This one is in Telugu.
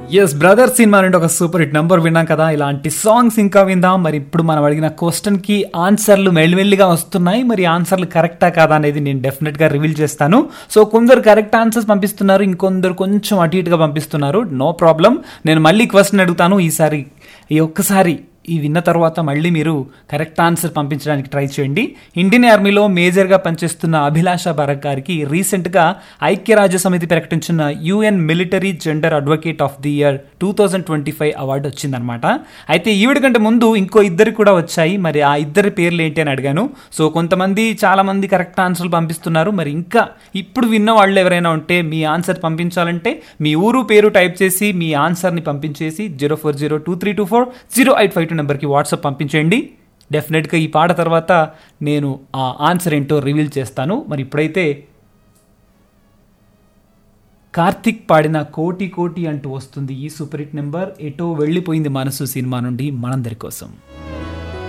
ఎస్ బ్రదర్ సినిమా నుండి ఒక సూపర్ హిట్ నంబర్ విన్నాం కదా ఇలాంటి సాంగ్స్ ఇంకా విందాం మరి ఇప్పుడు మనం అడిగిన క్వశ్చన్ కి ఆన్సర్లు మెల్లిమెల్లిగా వస్తున్నాయి మరి ఆన్సర్లు కరెక్టా కాదా అనేది నేను డెఫినెట్ గా రివీల్ చేస్తాను సో కొందరు కరెక్ట్ ఆన్సర్స్ పంపిస్తున్నారు ఇంకొందరు కొంచెం అటు ఇటుగా పంపిస్తున్నారు నో ప్రాబ్లం నేను మళ్ళీ క్వశ్చన్ అడుగుతాను ఈసారి ఈ ఒక్కసారి ఈ విన్న తర్వాత మళ్ళీ మీరు కరెక్ట్ ఆన్సర్ పంపించడానికి ట్రై చేయండి ఇండియన్ ఆర్మీలో మేజర్గా పనిచేస్తున్న అభిలాష భరత్ గారికి రీసెంట్గా ఐక్యరాజ్య సమితి ప్రకటించిన UN military gender advocate of the year two thousand twenty five award వచ్చిందనమాట అయితే ఈవిడ కంటే ముందు ఇంకో ఇద్దరు కూడా వచ్చాయి మరి ఆ ఇద్దరి పేర్లు ఏంటి అని అడిగాను సో కొంతమంది చాలా మంది కరెక్ట్ ఆన్సర్లు పంపిస్తున్నారు మరి ఇంకా ఇప్పుడు విన్న వాళ్ళు ఎవరైనా ఉంటే మీ ఆన్సర్ పంపించాలంటే మీ ఊరు పేరు టైప్ చేసి మీ ఆన్సర్ని పంపించేసి zero four zero two three two four zero eight five two నెంబర్కి వాట్సాప్ పంపించేయండి డెఫినెట్గా ఈ పాట తర్వాత నేను ఆ ఆన్సర్ ఏంటో రివీల్ చేస్తాను మరి ఇప్పుడైతే కార్తిక్ పాడిన కోటి కోటి అంటూ వస్తుంది ఈ సూపర్ హిట్ నెంబర్ ఎటో వెళ్ళిపోయింది మనసు సినిమా నుండి మనందరి కోసం